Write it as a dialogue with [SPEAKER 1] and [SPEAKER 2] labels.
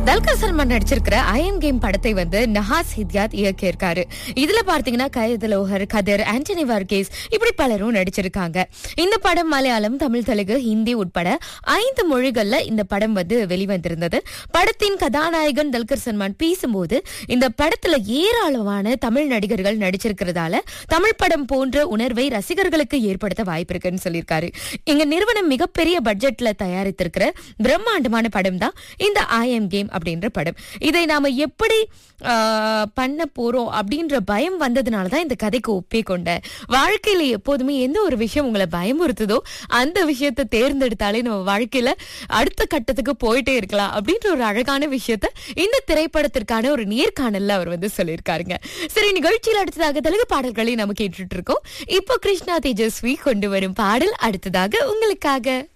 [SPEAKER 1] தல்கர் சல்மான் நடிச்சிருக்கிற I'm game படத்தை வந்து நஹாஸ் ஹித்யாத் இயக்கியிருக்காரு இதுல பார்த்தீங்கன்னா கயது லோஹர் கதிர் ஆண்டனி வர்கேஸ் இப்படி பலரும் நடிச்சிருக்காங்க இந்த படம் மலையாளம் தமிழ் தெலுங்கு ஹிந்தி உட்பட ஐந்து மொழிகள்ல இந்த படம் வந்து வெளிவந்திருந்தது படத்தின் கதாநாயகன் தல்கர் சல்மான் பேசும்போது இந்த படத்துல ஏராளமான தமிழ் நடிகர்கள் நடிச்சிருக்கிறதால தமிழ் படம் போன்ற உணர்வை ரசிகர்களுக்கு ஏற்படுத்த வாய்ப்பு இருக்குன்னு சொல்லியிருக்காரு எங்க நிறுவனம் மிகப்பெரிய பட்ஜெட்ல தயாரித்திருக்கிற பிரம்மாண்டமான படம் தான் இந்த ஐஎம் கேம் அப்படின்ற படம் இதை நாம எப்படி ஆஹ், பண்ண போறோம் அப்படின்ற பயம் வந்ததுனால தான் இந்த கதைக்கு ஒப்பே கொண்டேன் வாழ்க்கையில எப்போதுமே எந்த ஒரு விஷயம் உங்களை பயமுறுத்துதோ அந்த விஷயத்தை தேர்ந்தெடுத்தாலே நம்ம வாழ்க்கையில அடுத்த கட்டத்துக்கு போயிட்டே இருக்கலாம் அப்படின்ற ஒரு அழகான விஷயத்த இந்த திரைப்படத்திற்கான ஒரு நேர்காணல்ல அவர் வந்து சொல்லியிருக்காருங்க சரி நிகழ்ச்சியில் அடுத்ததாக தெலுங்கு பாடல்களை நம்ம கேட்டுட்டு இருக்கோம் இப்போ கிருஷ்ணா தேஜஸ்வி கொண்டு வரும் பாடல் அடுத்ததாக உங்களுக்காக